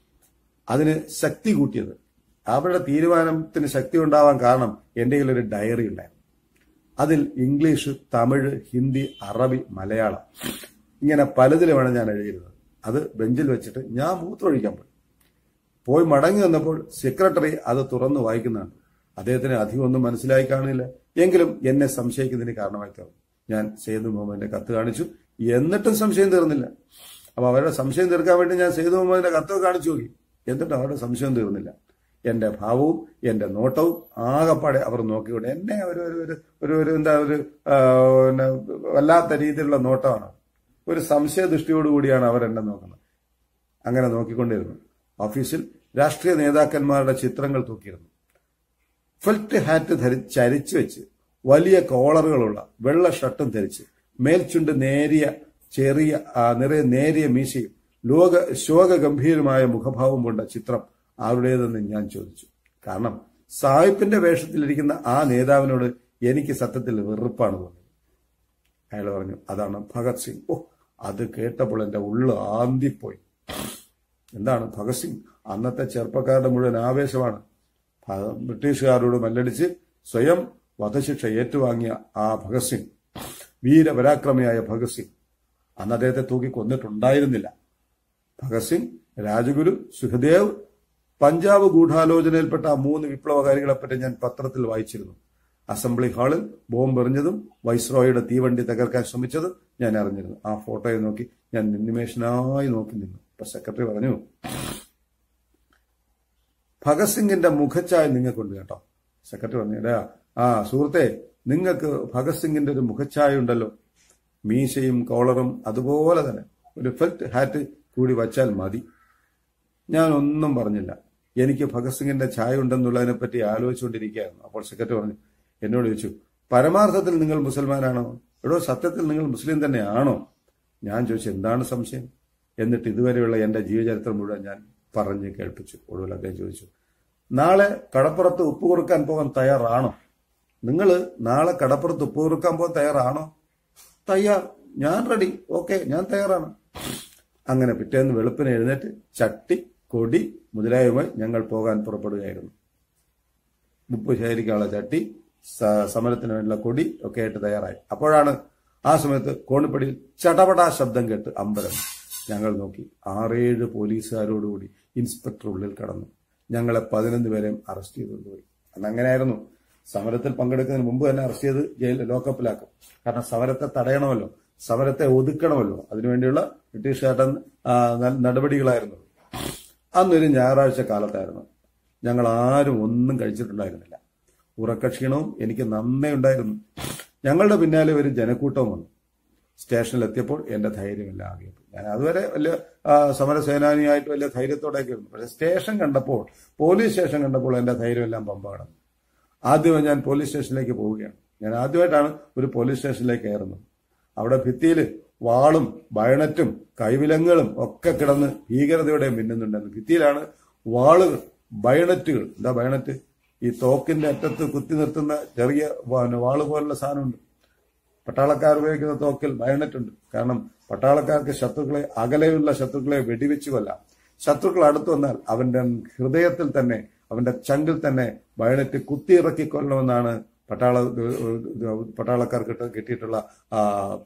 അതിന് ശക്തി കൂട്ടിയത് അവരുടെ തീരുമാനത്തിന് ശക്തി ഉണ്ടാവാൻ കാരണം എന്റെ കയ്യിൽ ഒരു ഡയറി ഉണ്ടായിരുന്നു അതിൽ ഇംഗ്ലീഷ് തമിഴ് ഹിന്ദി അറബി മലയാളം ഇങ്ങനെ പലതിലുമാണ് ഞാൻ എഴുതിയിരുന്നത് അത് ബെഞ്ചിൽ വെച്ചിട്ട് ഞാൻ മൂത്രമൊഴിക്കാൻ പോയി പോയി മടങ്ങി വന്നപ്പോൾ സെക്രട്ടറി അത് തുറന്നു വായിക്കുന്നുണ്ട് അദ്ദേഹത്തിന് അധികം ഒന്നും മനസ്സിലായി കാണില്ല എങ്കിലും എന്നെ സംശയിക്കുന്നതിന് കാരണമായി തീർന്നു ഞാൻ സെയ്ദ് മുഹമ്മദിന്റെ കത്ത് കാണിച്ചു എന്നിട്ടും സംശയം തീർന്നില്ല അപ്പൊ അവരുടെ സംശയം തീർക്കാൻ വേണ്ടി ഞാൻ സെയ്ദ് മുഹമ്മദിന്റെ കത്ത് കാണിച്ചു നോക്കി എന്നിട്ടും അവരുടെ സംശയം തീർന്നില്ല എന്റെ ഭാവവും എന്റെ നോട്ടവും ആകപ്പാടെ അവർ നോക്കിക്കൊണ്ട് എന്നെ ഒരു ഒരു ഒരു ഒരു ഒരു എന്താ ഒരു ആ, പിന്നെ വല്ലാത്ത രീതിയിലുള്ള നോട്ടമാണ് ഒരു സംശയ ദൃഷ്ടിയോടുകൂടിയാണ് അവർ എന്നെ നോക്കുന്നത് അങ്ങനെ നോക്കിക്കൊണ്ടിരുന്നു ഓഫീസിൽ രാഷ്ട്രീയ നേതാക്കന്മാരുടെ ചിത്രങ്ങൾ തൂക്കിയിരുന്നു ഫെൽറ്റ് ഹാറ്റ് ധരി ചരിച്ചു വെച്ച് വലിയ കോളറുകളുള്ള വെള്ള ഷർട്ടും ധരിച്ച് മേൽചുണ്ട് നേരിയ ചെറിയ ആ, നിറയെ നേരിയ മീശയും ലോക ശോകഗംഭീരമായ മുഖഭാവം കൊണ്ട ചിത്രം ആരുടേതെന്ന് ഞാൻ ചോദിച്ചു കാരണം സാഹിബിന്റെ വേഷത്തിലിരിക്കുന്ന ആ നേതാവിനോട് എനിക്ക് സത്യത്തിൽ വെറുപ്പാണ് തോന്നിയത് അയാൾ പറഞ്ഞു അതാണ് ഭഗത് സിംഗ് ഓ അത് കേട്ടപ്പോൾ എന്റെ ഉള്ളു ആന്തിപ്പോയി എന്താണ് ഭഗത് സിംഗ് അന്നത്തെ ചെറുപ്പക്കാരുടെ മുഴുവൻ ആവേശമാണ് ഭ- ബ്രിട്ടീഷുകാരോട് മല്ലടിച്ച് സ്വയം വധശിക്ഷ ഏറ്റുവാങ്ങിയ ആ ഭഗത് സിംഗ് വീരപരാക്രമിയായ ഭഗത് സിംഗ് അന്ന് അദ്ദേഹത്തെ തൂക്കി കൊന്നിട്ടുണ്ടായിരുന്നില്ല ഭഗത് സിംഗ് രാജഗുരു സുഖദേവ് പഞ്ചാബ് ഗൂഢാലോചനയിൽപ്പെട്ട ആ മൂന്ന് വിപ്ലവകാരികളെപ്പറ്റി ഞാൻ പത്രത്തിൽ വായിച്ചിരുന്നു അസംബ്ലി ഹാളിൽ ബോംബ് എറിഞ്ഞതും വൈസ്രോയുടെ തീവണ്ടി തകർക്കാൻ ശ്രമിച്ചതും ഞാൻ അറിഞ്ഞിരുന്നു ആ ഫോട്ടോയെ നോക്കി ഞാൻ നിന്നിമേഷനായി നോക്കി നിന്നു അപ്പൊ സെക്രട്ടറി പറഞ്ഞു ഭഗത് സിംഗിന്റെ മുഖച്ഛായ നിങ്ങൾക്കുണ്ട് കേട്ടോ സെക്രട്ടറി പറഞ്ഞു എടാ ആ സുഹൃത്തെ നിങ്ങൾക്ക് ഭഗത് സിംഗിന്റെ ഒരു മുഖച്ഛായ ഉണ്ടല്ലോ മീശയും കോളറും അതുപോലെ തന്നെ ഒരു ഫെൽറ്റ് ഹാറ്റ് കൂടി വച്ചാൽ മതി ഞാൻ ഒന്നും പറഞ്ഞില്ല എനിക്ക് ഭഗത് സിംഗിന്റെ ഛായ ഉണ്ടെന്നുള്ളതിനെ പറ്റി ആലോചിച്ചുകൊണ്ടിരിക്കുകയായിരുന്നു അപ്പോൾ സെക്രട്ടറി പറഞ്ഞു എന്നോട് ചോദിച്ചു പരമാർത്ഥത്തിൽ നിങ്ങൾ മുസൽമാനാണോ എടോ സത്യത്തിൽ നിങ്ങൾ മുസ്ലിം തന്നെയാണോ ഞാൻ ചോദിച്ചു എന്താണ് സംശയം എന്നിട്ട് ഇതുവരെയുള്ള എന്റെ ജീവചരിത്രം മുഴുവൻ ഞാൻ പറഞ്ഞ് കേൾപ്പിച്ചു ഒടുവിൽ അദ്ദേഹം ചോദിച്ചു നാളെ കടപ്പുറത്ത് ഉപ്പ് കുറുക്കാൻ പോകാൻ തയ്യാറാണോ നിങ്ങൾ നാളെ കടപ്പുറത്ത് ഉപ്പ് കുറുക്കാൻ പോകാൻ തയ്യാറാണോ തയ്യാർ ഞാൻ റെഡി ഓക്കെ ഞാൻ തയ്യാറാണ് അങ്ങനെ പിറ്റേന്ന് വെളുപ്പിന് എഴുന്നേറ്റ് ചട്ടി കൊടി മുതലായവുമായി ഞങ്ങൾ പോകാൻ പുറപ്പെടുകയായിരുന്നു ഉപ്പ് ശേഖരിക്കാനുള്ള ചട്ടി സ- സമരത്തിന് വേണ്ടിയുള്ള കൊടി ഒക്കെ ആയിട്ട് തയ്യാറായി അപ്പോഴാണ് ആ സമയത്ത് കോണിപ്പടിയിൽ ചടപടാ ശബ്ദം കേട്ട് അമ്പലം ഞങ്ങൾ നോക്കി ആറേഴ് പോലീസുകാരോടുകൂടി ഇൻസ്പെക്ടർ ഉള്ളിൽ കടന്നു ഞങ്ങളെ പതിനൊന്ന് പേരെയും അറസ്റ്റ് ചെയ്തുകൊണ്ടുപോയി അന്ന് അങ്ങനെയായിരുന്നു സമരത്തിൽ പങ്കെടുക്കുന്നതിന് മുമ്പ് തന്നെ അറസ്റ്റ് ചെയ്ത് ജയിൽ ലോക്കപ്പിലാക്കും കാരണം സമരത്തെ തടയണമല്ലോ സമരത്തെ ഒതുക്കണമല്ലോ അതിനുവേണ്ടിയുള്ള ബ്രിട്ടീഷുകാരുടെ ആ, ന- നടപടികളായിരുന്നു അന്നൊരു ഞായറാഴ്ച കാലത്തായിരുന്നു ഞങ്ങൾ ആരും ഒന്നും കഴിച്ചിട്ടുണ്ടായിരുന്നില്ല ഉറക്കക്ഷീണവും എനിക്ക് നന്നേ ഉണ്ടായിരുന്നു ഞങ്ങളുടെ പിന്നാലെ ഒരു ജനക്കൂട്ടം വന്നു സ്റ്റേഷനിൽ എത്തിയപ്പോൾ എന്റെ ധൈര്യമില്ല ആകെ ഞാൻ അതുവരെ വലിയ ആ, സമരസേനാനിയായിട്ട് വലിയ ധൈര്യത്തോടെയൊക്കെ ഇരുന്നു പക്ഷെ സ്റ്റേഷൻ കണ്ടപ്പോൾ പോലീസ് സ്റ്റേഷൻ കണ്ടപ്പോൾ എന്റെ ധൈര്യമെല്ലാം പമ്പ കടന്നു ആദ്യമേ ഞാൻ പോലീസ് സ്റ്റേഷനിലേക്ക് പോവുകയാണ് ഞാൻ ആദ്യമായിട്ടാണ് ഒരു പോലീസ് സ്റ്റേഷനിലേക്ക് കയറുന്നത് അവിടെ ഭിത്തിയിൽ വാളും ബയണറ്റും കൈവിലങ്ങുകളും ഒക്കെ കിടന്ന് ഭീകരതയോടെ മിന്നുന്നുണ്ടെന്ന് ഭിത്തിയിലാണ് വാളുകൾ ബയണറ്റുകൾ എന്താ ബയണറ്റ് ഈ തോക്കിന്റെ അറ്റത്ത് കുത്തി നിർത്തുന്ന ചെറിയ പിന്നെ വാള് പോലുള്ള സാധനമുണ്ട് പട്ടാളക്കാർ ഉപയോഗിക്കുന്ന തോക്കിൽ ബയണറ്റ് ഉണ്ട് കാരണം പട്ടാളക്കാർക്ക് ശത്രുക്കളെ അകലെയുള്ള ശത്രുക്കളെ വെടിവെച്ചു കൊല്ലാം ശത്രുക്കൾ അടുത്തു വന്നാൽ അവന്റെ ഹൃദയത്തിൽ തന്നെ അവന്റെ ചങ്കിൽ തന്നെ ബയണറ്റ് കുത്തിയിറക്കി കൊല്ലണമെന്നാണ് പട്ടാള പട്ടാളക്കാർക്ക് കിട്ട- കിട്ടിയിട്ടുള്ള ആ,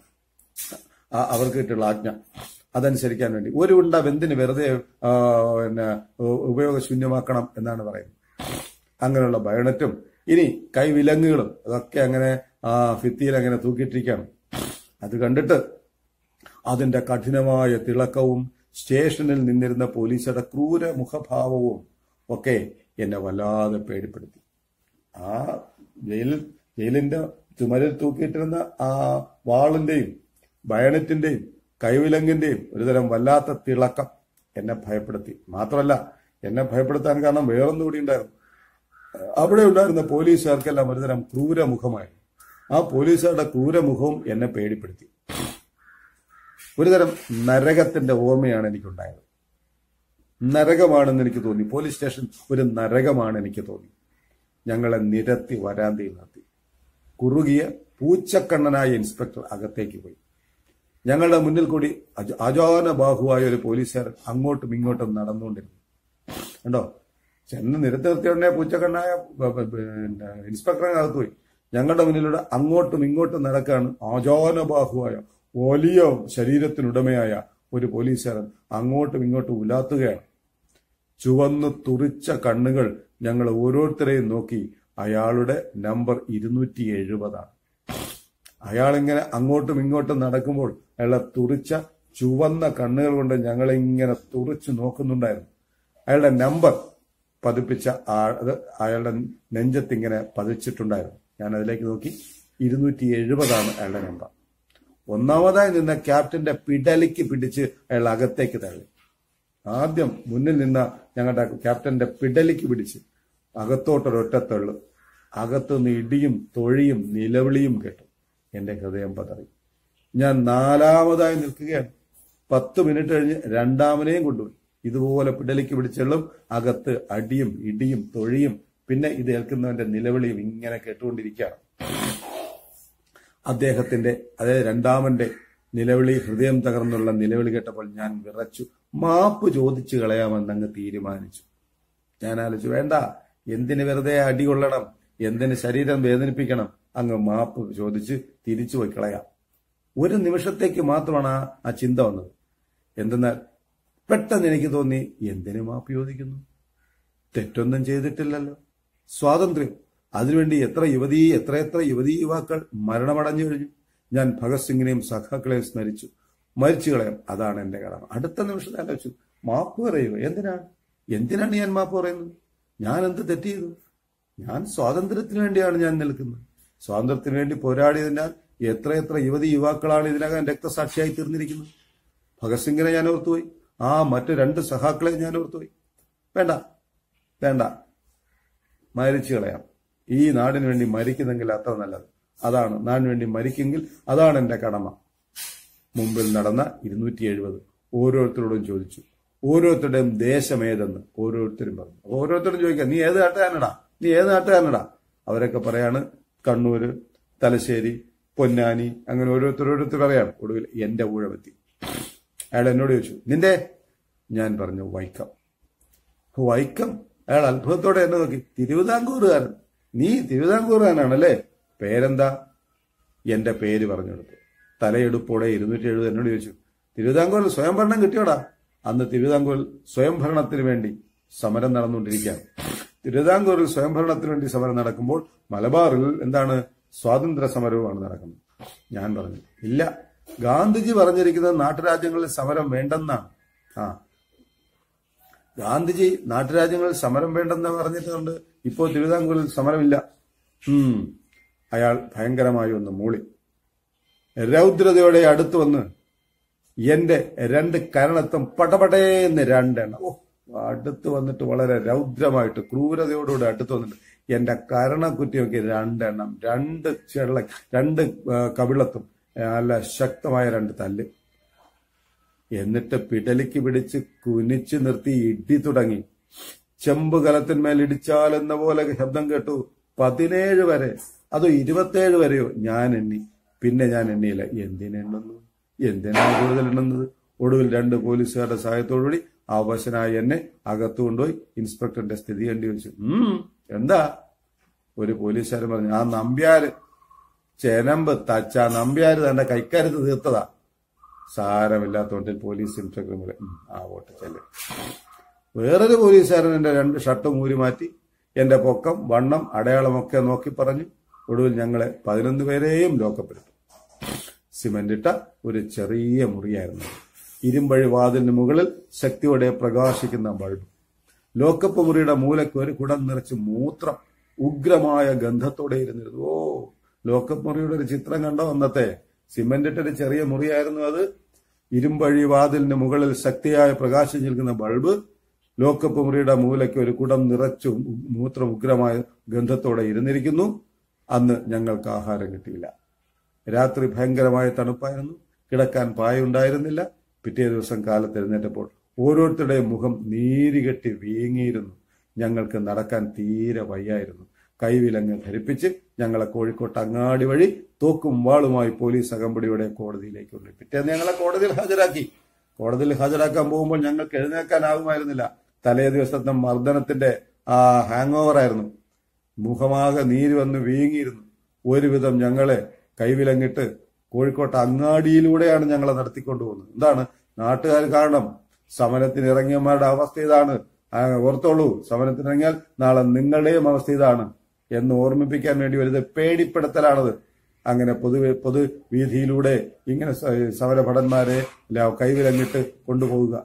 ആ, അവർക്ക് കിട്ടിയുള്ള ആജ്ഞ അതനുസരിക്കാൻ വേണ്ടി ഒരു ഉണ്ട വെന്തിന് വെറുതെ ആ, പിന്നെ ഉ- ഉപയോഗശൂന്യമാക്കണം എന്നാണ് പറയുന്നത് അങ്ങനെയുള്ള ബയണറ്റും ഇനി കൈവിലങ്ങുകളും അതൊക്കെ അങ്ങനെ ആ ഭിത്തിയിൽ അങ്ങനെ തൂക്കിയിട്ടിരിക്കുകയാണ് അത് കണ്ടിട്ട് അതിന്റെ കഠിനമായ തിളക്കവും സ്റ്റേഷനിൽ നിന്നിരുന്ന പോലീസുടെ ക്രൂര മുഖഭാവവും ഒക്കെ എന്നെ വല്ലാതെ പേടിപ്പെടുത്തി ആ ജയിലിൽ ജയിലിന്റെ ചുമരിൽ തൂക്കിയിട്ടിരുന്ന ആ വാളിന്റെയും ബയണറ്റിന്റെയും കൈവിലങ്ങിന്റെയും ഒരുതരം വല്ലാത്ത തിളക്കം എന്നെ ഭയപ്പെടുത്തി മാത്രമല്ല എന്നെ ഭയപ്പെടുത്താൻ കാരണം വേറൊന്നുകൂടി ഉണ്ടായിരുന്നു അവിടെ ഉണ്ടായിരുന്ന പോലീസുകാർക്കെല്ലാം ഒരുതരം ക്രൂരമുഖമായിരുന്നു ആ പോലീസുകാരുടെ ക്രൂരമുഖവും എന്നെ പേടിപ്പെടുത്തി ഒരുതരം നരകത്തിന്റെ ഓർമ്മയാണ് എനിക്കുണ്ടായത് നരകമാണെന്ന് എനിക്ക് തോന്നി പോലീസ് സ്റ്റേഷൻ ഒരു നരകമാണ് എനിക്ക് തോന്നി ഞങ്ങളെ നിരത്തി വരാന്തയിൽ നിർത്തി കുറുകിയ പൂച്ചക്കണ്ണനായ ഇൻസ്പെക്ടർ അകത്തേക്ക് പോയി ഞങ്ങളുടെ മുന്നിൽ കൂടി അജ- അജാന ബാഹുവായ ഒരു പോലീസുകാരൻ അങ്ങോട്ടും ഇങ്ങോട്ടും നടന്നുകൊണ്ടിരുന്നു കണ്ടോ ചെന്ന് നിരത്തി നിർത്തിയുടനെ പൂച്ചക്കണ്ണായ ബ- ബ- പിന്നെ ഇൻസ്പെക്ടറിനകത്ത് പോയി ഞങ്ങളുടെ മുന്നിലൂടെ അങ്ങോട്ടും ഇങ്ങോട്ടും നടക്കാണ് ആചാനബാഹുവായ വലിയ ശരീരത്തിനുടമയായ ഒരു പോലീസുകാരൻ അങ്ങോട്ടും ഇങ്ങോട്ടും ഉലാത്തുകയാണ് ചുവന്ന് തുറിച്ച കണ്ണുകൾ ഞങ്ങൾ ഓരോരുത്തരെയും നോക്കി അയാളുടെ നമ്പർ ഇരുന്നൂറ്റി എഴുപതാണ് അയാളിങ്ങനെ അങ്ങോട്ടും ഇങ്ങോട്ടും നടക്കുമ്പോൾ അയാളെ തുറിച്ച ചുവന്ന കണ്ണുകൾ കൊണ്ട് ഞങ്ങളെ ഇങ്ങനെ തുറിച്ചു നോക്കുന്നുണ്ടായിരുന്നു അയാളുടെ നമ്പർ പതിപ്പിച്ച ആ- അത് അയാളുടെ നെഞ്ചത്തിങ്ങനെ പതിച്ചിട്ടുണ്ടായിരുന്നു ഞാൻ അതിലേക്ക് നോക്കി ഇരുന്നൂറ്റി എഴുപതാണ് അയാളുടെ നമ്പർ ഒന്നാമതായി നിന്ന ക്യാപ്റ്റന്റെ പിടലിക്ക് പിടിച്ച് അയാൾ അകത്തേക്ക് തള്ളി ആദ്യം മുന്നിൽ നിന്ന ഞങ്ങളുടെ ക്യാപ്റ്റന്റെ പിടലിക്ക് പിടിച്ച് അകത്തോട്ടൊരൊറ്റ തള്ളു അകത്തുനിന്ന് ഇടിയും തൊഴിയും നിലവിളിയും കേട്ടു എന്റെ ഹൃദയം പതറി ഞാൻ നാലാമതായി നിൽക്കുകയാണ് പത്ത് മിനിറ്റ് കഴിഞ്ഞ് രണ്ടാമനെയും കൊണ്ടുപോയി ഇതുപോലെ പിടലിക്ക് പിടിച്ചെള്ളും അകത്ത് അടിയും ഇടിയും തൊഴിയും പിന്നെ ഇത് ഏൽക്കുന്നവന്റെ നിലവിളിയും ഇങ്ങനെ കേട്ടുകൊണ്ടിരിക്കുകയാണ് അദ്ദേഹത്തിന്റെ അതായത് രണ്ടാമന്റെ നിലവിളി ഹൃദയം തകർന്നുള്ള നിലവിളി കേട്ടപ്പോൾ ഞാൻ വിറച്ചു മാപ്പ് ചോദിച്ചു കളയാമെന്ന് അങ്ങ് തീരുമാനിച്ചു ഞാൻ ആലോചിച്ചു വേണ്ട എന്തിന് വെറുതെ അടി കൊള്ളണം എന്തിന് ശരീരം വേദനിപ്പിക്കണം അങ്ങ് മാപ്പ് ചോദിച്ച് തിരിച്ചു പോയി കളയാം ഒരു നിമിഷത്തേക്ക് മാത്രമാണ് ആ- ആ ചിന്ത വന്നത് എന്തെന്നാൽ പെട്ടെന്ന് എനിക്ക് തോന്നി എന്തിനു മാപ്പ് ചോദിക്കുന്നു തെറ്റൊന്നും ചെയ്തിട്ടില്ലല്ലോ സ്വാതന്ത്ര്യം അതിനുവേണ്ടി എത്ര യുവതീ എത്രയെത്ര യുവതീ യുവാക്കൾ മരണമടഞ്ഞു കഴിഞ്ഞു ഞാൻ ഭഗത് സിംഗിനെയും സഖാക്കളെയും സ്മരിച്ചു മരിച്ചു കളയാം അതാണ് എന്റെ കടമ അടുത്ത നിമിഷം ആലോചിച്ചു മാപ്പ് പറയുമോ എന്തിനാണ് എന്തിനാണ് ഞാൻ മാപ്പ് പറയുന്നത് ഞാൻ എന്ത് തെറ്റ് ചെയ്തു ഞാൻ സ്വാതന്ത്ര്യത്തിന് വേണ്ടിയാണ് ഞാൻ നിൽക്കുന്നത് സ്വാതന്ത്ര്യത്തിന് വേണ്ടി പോരാടിയതിനാൽ എത്രയെത്ര യുവതി യുവാക്കളാണ് ഇതിനകം രക്തസാക്ഷിയായി തീർന്നിരിക്കുന്നത് ഭഗത് സിംഗിനെ ഞാൻ ഓർത്തുപോയി ആ മറ്റു രണ്ട് സഹാക്കളെ ഞാൻ ഓർത്തുപോയി വേണ്ട വേണ്ട മരിച്ചു കളയാം ഈ നാടിന് വേണ്ടി മരിക്കുന്നെങ്കിൽ അത്ര നല്ലത് അതാണ് നാടിന് വേണ്ടി മരിക്കെങ്കിൽ അതാണ് എന്റെ കടമ മുമ്പിൽ നടന്ന ഇരുന്നൂറ്റി എഴുപത് ഓരോരുത്തരോടും ചോദിച്ചു ഓരോരുത്തരുടെയും ദേശമേതെന്ന് ഓരോരുത്തരും പറഞ്ഞു അപ്പൊ ഓരോരുത്തരും ചോദിക്കാം നീ ഏത് നാട്ടുകാരനടാ നീ ഏത് നാട്ടുകാരനടാ അവരൊക്കെ പറയാണ് കണ്ണൂര് തലശ്ശേരി പൊന്നാനി അങ്ങനെ ഓരോരുത്തർ ഓരോരുത്തർ പറയാണ് ഒടുവിൽ എന്റെ ഊഴമെത്തി അയാൾ എന്നോട് ചോദിച്ചു നിന്റെ ഞാൻ പറഞ്ഞു വൈക്കം വൈക്കം അയാൾ അത്ഭുതത്തോടെ എന്നെ നോക്കി തിരുവിതാംകൂറുകാരൻ നീ തിരുവിതാംകൂറുകാരനാണല്ലേ പേരെന്താ എന്റെ പേര് പറഞ്ഞു കൊടുത്തു തലയെടുപ്പോടെ ഇരുന്നൂറ്റി എഴുപത് എന്നോട് ചോദിച്ചു തിരുവിതാംകൂറിൽ സ്വയംഭരണം കിട്ടിയോടാ അന്ന് തിരുവിതാംകൂറിൽ സ്വയംഭരണത്തിന് വേണ്ടി സമരം നടന്നുകൊണ്ടിരിക്കുകയാണ് തിരുവിതാംകൂറിൽ സ്വയംഭരണത്തിന് വേണ്ടി സമരം നടക്കുമ്പോൾ മലബാറിൽ എന്താണ് സ്വാതന്ത്ര്യ സമരവുമാണ് നടക്കുന്നത് ഞാൻ പറഞ്ഞു ഇല്ല ഗാന്ധിജി പറഞ്ഞിരിക്കുന്നത് നാട്ടുരാജ്യങ്ങളിൽ സമരം വേണ്ടെന്നാണ് ആ ഗാന്ധിജി നാട്ടുരാജ്യങ്ങളിൽ സമരം വേണ്ടെന്ന് പറഞ്ഞിട്ടുണ്ട് ഇപ്പോൾ തിരുവിതാംകൂറിൽ സമരമില്ല ഉം അയാൾ ഭയങ്കരമായി ഒന്ന് മൂളി രൗദ്രതയോടെ അടുത്തു വന്ന് എന്റെ രണ്ട് കരണത്തും പടപടേന്ന് രണ്ടെണ്ണം ഓ അടുത്ത് വന്നിട്ട് വളരെ രൗദ്രമായിട്ട് ക്രൂരതയോടുകൂടി അടുത്ത് വന്നിട്ട് എന്റെ കരണക്കുറ്റിയൊക്കെ രണ്ടെണ്ണം രണ്ട് ചെള്ള രണ്ട് ആ, കവിളത്തും ആ, നല്ല ശക്തമായ രണ്ട് തല്ല് എന്നിട്ട് പിടലിക്ക് പിടിച്ച് കുനിച്ചു നിർത്തി ഇടി തുടങ്ങി ചെമ്പ് കലത്തിന്മേൽ ഇടിച്ചാലെന്ന പോലെ ശബ്ദം കേട്ടു പതിനേഴ് വരെ അതോ ഇരുപത്തേഴ് വരെയോ ഞാൻ എണ്ണി പിന്നെ ഞാൻ എണ്ണിയില്ല എന്തിനെണ്ണുന്നു എന്തിനാണ് കൂടുതൽ എണ്ണുന്നത് ഒടുവിൽ രണ്ട് പോലീസുകാരുടെ സഹായത്തോടുകൂടി അവശനായി എന്നെ അകത്തു കൊണ്ടുപോയി ഇൻസ്പെക്ടറിന്റെ സ്ഥിതി കണ്ടു ചോദിച്ചു ഉം എന്താ ഒരു പോലീസുകാരൻ പറഞ്ഞു ആ നമ്പ്യാര് ചെനമ്പ് തച്ച നമ്പ്യാര് തന്റെ കൈക്കരുത്ത് തീർത്തതാ സാരമില്ലാത്തോണ്ട് പോലീസ് ഇൻസ്പെക്ടർ മുതൽ ആ വോട്ട് ചെല്ല് വേറൊരു പോലീസുകാരൻ എന്റെ രണ്ട് ഷർട്ടും ഊരി മാറ്റി എന്റെ പൊക്കം വണ്ണം അടയാളമൊക്കെ നോക്കി പറഞ്ഞു ഒടുവിൽ ഞങ്ങളെ പതിനൊന്ന് പേരെയും ലോക്കപ്പെടുത്തു സിമന്റ് ഇട്ട ഒരു ചെറിയ മുറിയായിരുന്നു ഇരുമ്പഴി വാതിലിന് മുകളിൽ ശക്തിയോടെ പ്രകാശിക്കുന്ന ബൾബ് ലോക്കപ്പ് മുറിയുടെ മൂലയ്ക്ക് ഒരു കുടം നിറച്ച് മൂത്രം ഉഗ്രമായ ഗന്ധത്തോടെ ഇരുന്നിരുന്നു ഓ ലോക്കപ്പ് മുറിയുടെ ഒരു ചിത്രം കണ്ടോ അന്നത്തെ സിമന്റ് ഇട്ടൊരു ചെറിയ മുറിയായിരുന്നു അത് ഇരുമ്പഴി വാതിലിന് മുകളിൽ ശക്തിയായ പ്രകാശം നിൽക്കുന്ന ബൾബ് ലോക്കപ്പ് മുറിയുടെ മൂലയ്ക്ക് ഒരു കുടം നിറച്ചു മൂത്രം ഉഗ്രമായ ഗന്ധത്തോടെ ഇരുന്നിരിക്കുന്നു അന്ന് ഞങ്ങൾക്ക് ആഹാരം കിട്ടിയില്ല രാത്രി ഭയങ്കരമായ തണുപ്പായിരുന്നു കിടക്കാൻ പായുണ്ടായിരുന്നില്ല പിറ്റേ ദിവസം കാലത്ത് എഴുന്നേറ്റപ്പോൾ ഓരോരുത്തരുടെയും മുഖം നീരികെട്ടി വീങ്ങിയിരുന്നു ഞങ്ങൾക്ക് നടക്കാൻ തീരെ വയ്യായിരുന്നു കൈവിലങ്ങ് ധരിപ്പിച്ച് ഞങ്ങളെ കോഴിക്കോട്ട് അങ്ങാടി വഴി തോക്കും വാളുമായി പോലീസ് അകമ്പടിയുടെ കോടതിയിലേക്ക് കൊണ്ടുപോയി പിറ്റേന്ന് ഞങ്ങളെ കോടതിയിൽ ഹാജരാക്കി കോടതിയിൽ ഹാജരാക്കാൻ പോകുമ്പോൾ ഞങ്ങൾക്ക് എഴുന്നേൽക്കാനാകുമായിരുന്നില്ല തലേ ദിവസത്തെ മർദ്ദനത്തിന്റെ ആ ഹാങ് ഓവർ ആയിരുന്നു മുഖമാകെ നീര് വന്ന് വീങ്ങിയിരുന്നു ഒരുവിധം ഞങ്ങളെ കൈവിലങ്ങിട്ട് കോഴിക്കോട്ട് അങ്ങാടിയിലൂടെയാണ് ഞങ്ങളെ നടത്തിക്കൊണ്ടുപോകുന്നത് എന്താണ് നാട്ടുകാർ കാരണം സമരത്തിന് ഇറങ്ങിയവന്മാരുടെ അവസ്ഥ ഇതാണ് ആ, ഓർത്തോളൂ സമരത്തിന് ഇറങ്ങിയാൽ നാളെ നിങ്ങളുടെയും അവസ്ഥ ഇതാണ് എന്ന് ഓർമ്മിപ്പിക്കാൻ വേണ്ടി വരുന്നത് പേടിപ്പെടുത്തലാണത് അങ്ങനെ പൊതു പൊതു വീതിയിലൂടെ ഇങ്ങനെ സ- സമരഭടന്മാരെ ല- കൈവിലങ്ങിട്ട് കൊണ്ടുപോവുക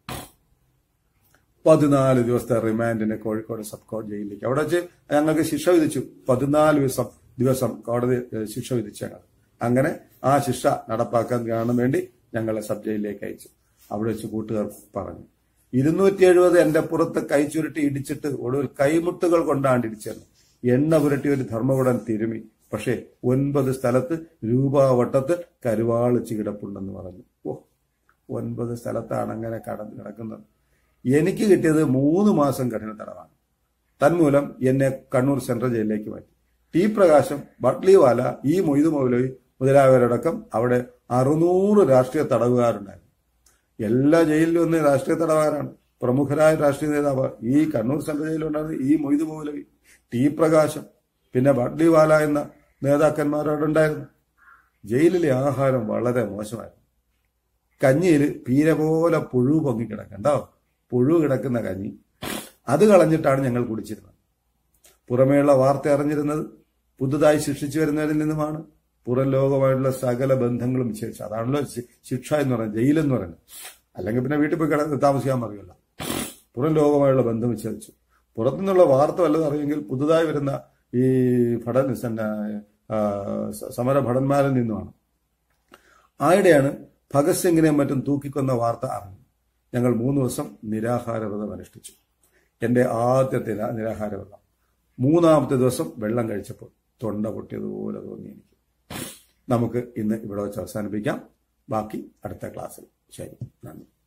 പതിനാല് ദിവസത്തെ റിമാൻഡിന് കോഴിക്കോട് സബ് കോടതി ജയിലിലേക്ക് അവിടെ വെച്ച് ഞങ്ങൾക്ക് ശിക്ഷ വിധിച്ചു പതിനാല് ദിവസം ദിവസം കോടതി ഏഹ്, ശിക്ഷ വിധിച്ചു ഞങ്ങൾ അങ്ങനെ ആ ശിക്ഷ നടപ്പാക്കാൻ കാണാൻ വേണ്ടി ഞങ്ങളെ സബ് ജയിലിലേക്ക് അയച്ചു അവിടെ വെച്ച് കൂട്ടുകാർ പറഞ്ഞു ഇരുന്നൂറ്റി എഴുപത് എന്റെ പുറത്ത് കൈ ചുരുട്ടി ഇടിച്ചിട്ട് ഒടുവിൽ കൈമുട്ടുകൾ കൊണ്ടാണ് ഇടിച്ചത് എണ്ണ പുരട്ടി ഒരു ധർമ്മകുടൻ തിരുമി പക്ഷേ ഒൻപത് സ്ഥലത്ത് രൂപാവട്ടത്ത് കരുവാളിച്ച് കിടപ്പുണ്ടെന്ന് പറഞ്ഞു ഓ ഒൻപത് സ്ഥലത്താണ് അങ്ങനെ കടന്ന് കിടക്കുന്നത് എനിക്ക് കിട്ടിയത് മൂന്ന് മാസം കഠിന തടവാണ് തന്മൂലം എന്നെ കണ്ണൂർ സെൻട്രൽ ജയിലിലേക്ക് മാറ്റി ടി പ്രകാശം ബട്ട്ലിവാല ഈ മൊയ്തു മൗലവി മുതലായവരടക്കം അവിടെ അറുന്നൂറ് രാഷ്ട്രീയ തടവുകാരുണ്ടായിരുന്നു എല്ലാ ജയിലിലും ഒന്ന് രാഷ്ട്രീയ തടവുകാരാണ് പ്രമുഖരായ രാഷ്ട്രീയ നേതാവ് ഈ കണ്ണൂർ സെൻട്രൽ ജയിലുണ്ടായിരുന്നത് ഈ മൊയ്തു മൗലവി ടി പ്രകാശം പിന്നെ ബട്ട്ലിവാല എന്ന നേതാക്കന്മാരവിടെ ഉണ്ടായിരുന്നു ജയിലിലെ ആഹാരം വളരെ മോശമായിരുന്നു കഞ്ഞിയിൽ പീര പോലെ പുഴു പൊങ്ങിക്കിടക്കണ്ടോ പുഴു കിടക്കുന്ന കഞ്ഞി അത് കളഞ്ഞിട്ടാണ് ഞങ്ങൾ കുടിച്ചിരുന്നത് പുറമേയുള്ള വാർത്ത അറിഞ്ഞിരുന്നത് പുതുതായി ശിക്ഷിച്ചു വരുന്നവരിൽ നിന്നുമാണ് പുറം ലോകമായിട്ടുള്ള സകല ബന്ധങ്ങളും വിശേഷിച്ചു അതാണല്ലോ ശി- ശിക്ഷ എന്ന് പറയുന്നത് ജയിലെന്ന് പറയുന്നത് അല്ലെങ്കിൽ പിന്നെ വീട്ടിൽ പോയി കിടന്ന് താമസിക്കാൻ പറയുമല്ലോ പുറം ലോകമായുള്ള ബന്ധം വിച്ഛേദിച്ചു പുറത്തുനിന്നുള്ള വാർത്ത വല്ലതും അറിയുമെങ്കിൽ പുതുതായി വരുന്ന ഈ ഭടൻ സന്ന- ആ, സ- സമര ഭടന്മാരിൽ നിന്നുമാണ് ആയിടെയാണ് ഭഗത് സിംഗിനെയും മറ്റും തൂക്കിക്കൊന്ന വാർത്ത അറിഞ്ഞു ഞങ്ങൾ മൂന്ന് ദിവസം നിരാഹാര വ്രതം അനുഷ്ഠിച്ചു എന്റെ ആദ്യത്തെ നിരാ- നിരാഹാര വ്രതം മൂന്നാമത്തെ ദിവസം വെള്ളം കഴിച്ചപ്പോൾ തൊണ്ട പൊട്ടിയതുപോലെ തോന്നി എനിക്ക് നമുക്ക് ഇന്ന് ഇവിടെ വെച്ച് അവസാനിപ്പിക്കാം ബാക്കി അടുത്ത ക്ലാസ്സിൽ ശരി നന്ദി